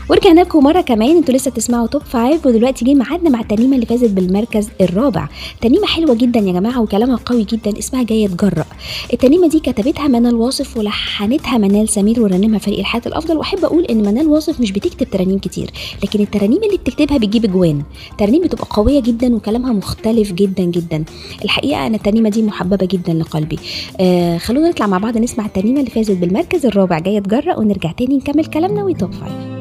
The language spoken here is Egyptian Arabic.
ورجعنا لكم مره كمان انتوا لسه بتسمعوا توب فايف ودلوقتي جه ميعادنا مع الترنيمه اللي فازت بالمركز الرابع ترنيمه حلوه جدا يا جماعه وكلامها قوي جدا اسمها جايه تجرأ الترنيمه دي كتبتها منال واصف ولحنتها منال سمير ورنمها فريق الحياه الافضل واحب اقول ان منال واصف مش بتكتب ترانيم كتير لكن الترانيم اللي بتكتبها بتجيب اجوان ترانيم بتبقى قويه جدا وكلامها مختلف جدا جدا الحقيقه انا الترنيمه دي محببه جدا لقلبي آه خلونا نطلع مع بعض نسمع الترنيمه اللي فازت بالمركز الرابع جايه تجرأ ونرجع تاني نكمل كلامنا وتوب فايف